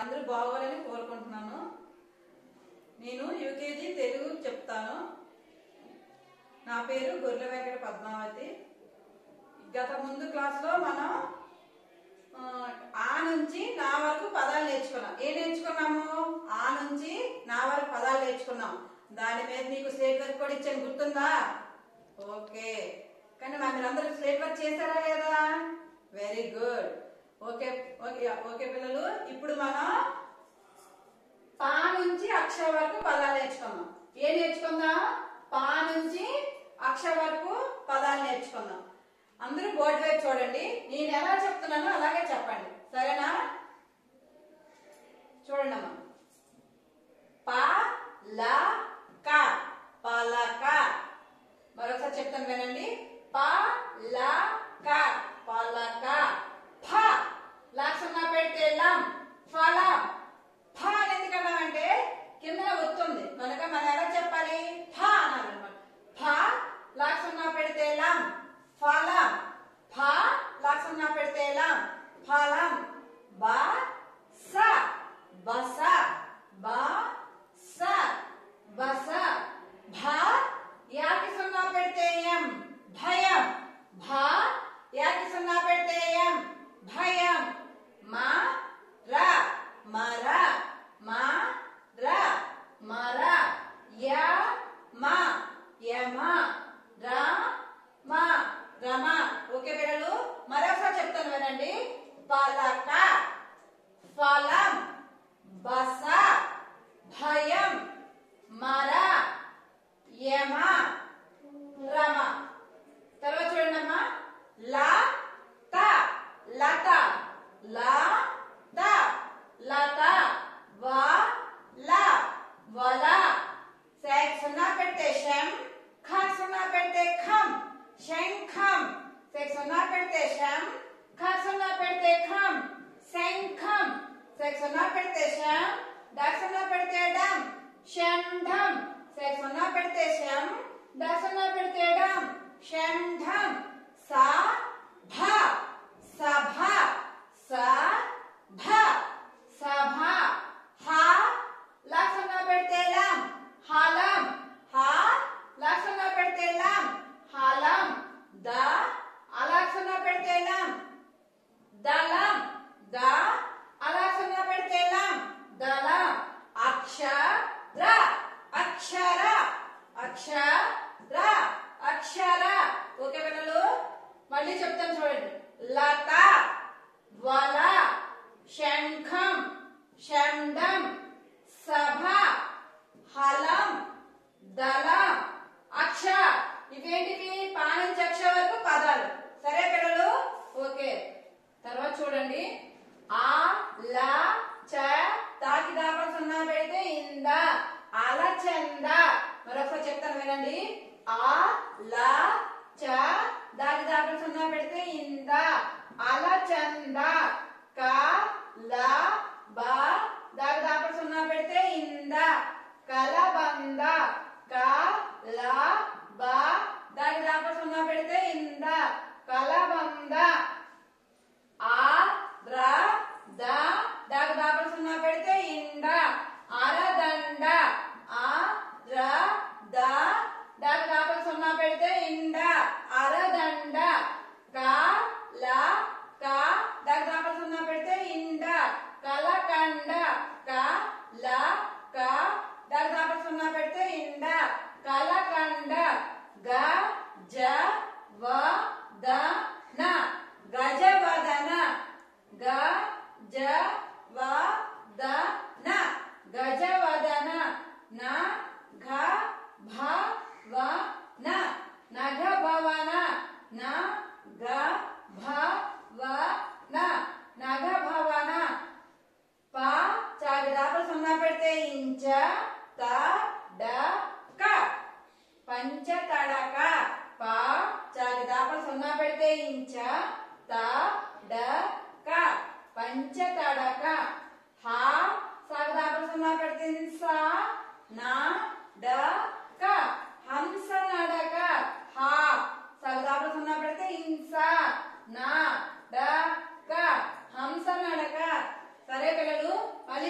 అందరూ బాగోవాలని కోరుకుంటున్నాను నేను యూకేజీ తెలుగు చెప్తాను నా పేరు గొర్రెల వెంకట పద్మావతి గత ముందు క్లాస్లో మనం ఆ, ఆ నుంచి నా వరకు పదాలు నేర్చుకున్నాం ఏం నేర్చుకున్నాము ఆ నుంచి నా వరకు పదాలు నేర్చుకున్నాం దాని మీద మీకు స్లేట్ వర్క్ కూడా ఇచ్చాను గుర్తుందా ఓకే కానీ మా మీరందరూ స్లేట్ వర్క్ చేశారా లేదా very good okay okay okay పిల్లలు ఇప్పుడు మనం పా నుంచి అక్షర వరకు పదాలు నేర్చుకుందాం ఏం నేర్చుకుందాం పా నుంచి అక్షర వరకు పదాలు నేర్చుకుందాం అందరూ బోర్డు వైపు చూడండి నేను ఎలా చెప్తున్నానో అలాగే చెప్పండి సరేనా చూడండి అమ్మా పా లా కా పలక మరొకసారి చెప్తాను వినండి పా లా కా పలక ఫ లక్షణ పెడితే లం ఫలం ఫ అని ఎందుకన్నామంటే కింద వస్తుంది కనుక మనం ఎలా చెప్పాలి ఫ అనాలన్నమాట ఫ లక్షణ పెడితే లం ఫలం ఫ లక్షణ పెడితే లం ఫలం బ స బస బ స బస భ యాకి సున్నా పెడితే ఎం భయం భ యాకి సున్నా పెడితే ఎం భయం మా ర మర మా ర మర య మా యమ ర మా రమ ఓకే పిల్లలు మరొకసారి చెప్తాను వినండి పలక ఫలం బస భయం మర యమ రమ తర్వాత చూడండి అమ్మా లా త లత లా త లత వ ల వల సెక్ సున్నా పెడితే శం ఖ సున్నా పెడితే ఖం శంఖం సెక్ సున్నా పెడితే శం ఖ సున్నా పెడితే ఖం శంఖం సెక్ సున్నా పెడితే శం డ సున్నా పెడితే డం షంఢం సెక్ సున్నా పెడితే శం డ సున్నా పెడితే డం షంఢం సా భ సభ స భ సభ హ లక్షణ పెడితే లం హలం హ లక్షణ పెడితే లం హలం ద అలక్షణ పెడితే లం దళం ద అలక్షణ పెడితే లం దళం అక్షర అక్షర అక్షర అక్షర ఓకే పిల్లలు మళ్ళీ చెప్తాను చూడండి లత వల శంఖం షండం సభ హలం దళం అక్ష ఇవేంటివి పానించి అక్ష వరకు పదాలు సరే పిల్లలు ఓకే తర్వాత చూడండి ఆ లా చ తాకి దాపల సున్నా పెడితే ఇంద అలచంద మరొకసారి చెప్తాను వినండి ఆ లా చ దాకి దాపల సున్నా పెడితే ఇంద అలచంద క ల బ దాకి దాపల సున్నా పెడితే ఇంద కలబంద క ల బ దాకి దాపల సున్నా పెడితే ఇంద కలబంద ఆ ర ద దాకి దాపల సున్నా పెడితే ఇంద అరదండ ఆ ర ద దాకి దాపల సున్నా పెడితే ఇంద అరదండ క ల క దాకి దాపల సున్నా పెడితే ఇంద కలకండ క ల క దాకి దాపల సున్నా పెడితే ఇంద కలకండ గ జ వ ద న గజవదన గ జ వ ద న గజవదన న ఘ భ వ న నఘ భవన న గ భ వ న నఘ భవన ప చాకి దాపలు సున్నా పెడితే ఇంచ త డ క పంచ తడక ప చాకి దాపలు సున్నా పెడితే ఇంచ త డ క పంచ తడక హ సాకి దాపలు సున్నా పెడితే స నా డ క హంస నడక హ సాకి దాపలు సున్నా పెడితే ఇంస నా డ క హంస నడక సరే పిల్లలు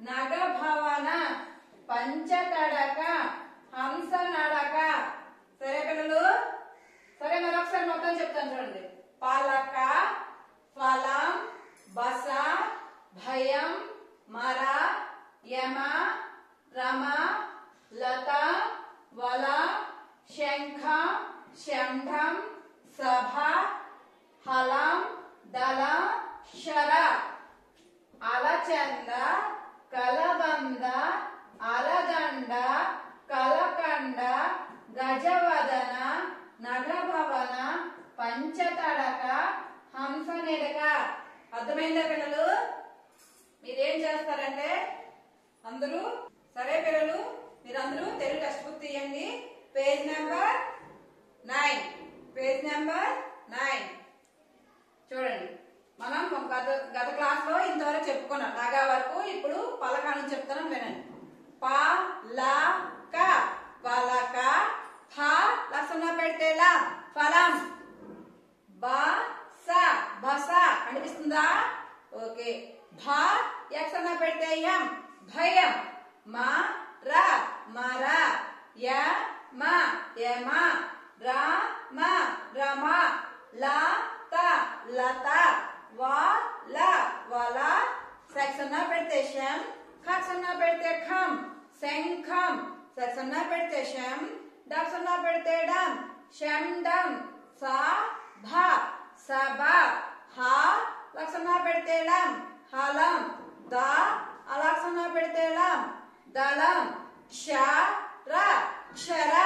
నగ భవన పంచతడక హంస నడక సరే పిల్లలు సరే మరొకసారి మొత్తం చెప్తాను చూడండి పాలక ఫలం బస భయం మర యమ రమ లత వల శంఖ షంఢం సభ హలం దళ శర అలచంద కలబంద అలదండ కలకండ గజవదన నగభవన పంచతడక హంస నిడక అర్థమైందా పిల్లలు మీరేం చేస్తారంటే అందరూ సరే పిల్లలు మీరందరూ తెలుగు టెక్స్ట్ బుక్ తీయండి page number nine page number nine చూడండి మనం గత గత క్లాస్ లో ఇంతవరకు చెప్పుకున్నాం నాగా వరకు ఇప్పుడు పలకాన్ని చెప్తాను వినండి పా లా క పలక ఫ లక్షణ పెడితే లా ఫలం బ స బస అనిపిస్తుందా ఓకే భ యక్షణ పెడితే యం భయం మా ర మర య మ యమ ర మ రమ ల త లత వ ల వల సెక్షన్ పెడితే శం ఖక్షణ పెడితే ఖం శంఖం సెక్షన్ పెడితే శం డక్షణ పెడితే డం షండం స భ సభ హ లక్షణ పెడితే లం హలం ద అలక్షణ పెడితే లం దళం క్ష ర క్షర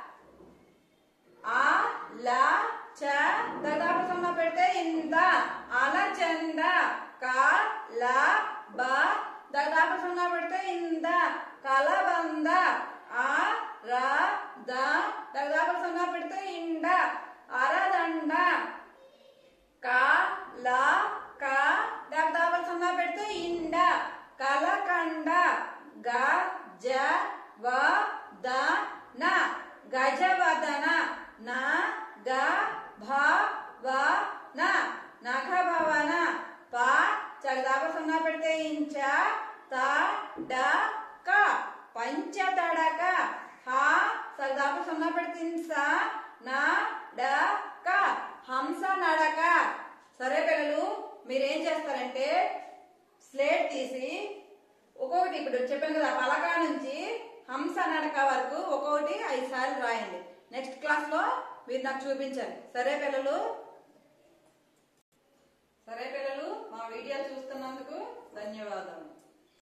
ఆ ల చ దదాపసమ పెడితే ఇంద అలచంద క ల బ దదాపసమ పెడితే ఇంద కలబంద ఆ ర ద దదాపసమ పెడితే ఇండ అరదండ క ల క దదాపసమ పెడితే ఇండ కలకండ గ జ వ ద న గజవదన న గ భ వ న నఖ భవన ప చగదాప సున్నా పెడితే ఇంచ త డ క పంచతడక హ చగదాప సున్నా పెడితే ఇంస న డ క హంస నడక సరే పిల్లలు మీరేం చేస్తారంటే స్లేట్ తీసి ఒక్కొక్కటి ఇప్పుడు చెప్పాను కదా పలక నుంచి హంస నడక వరకు ఒక్కొక్కటి ఐదు సార్లు రాయండి నెక్స్ట్ క్లాస్ లో మీరు నాకు చూపించండి సరే పిల్లలు సరే పిల్లలు మా వీడియో చూస్తున్నందుకు ధన్యవాదాలు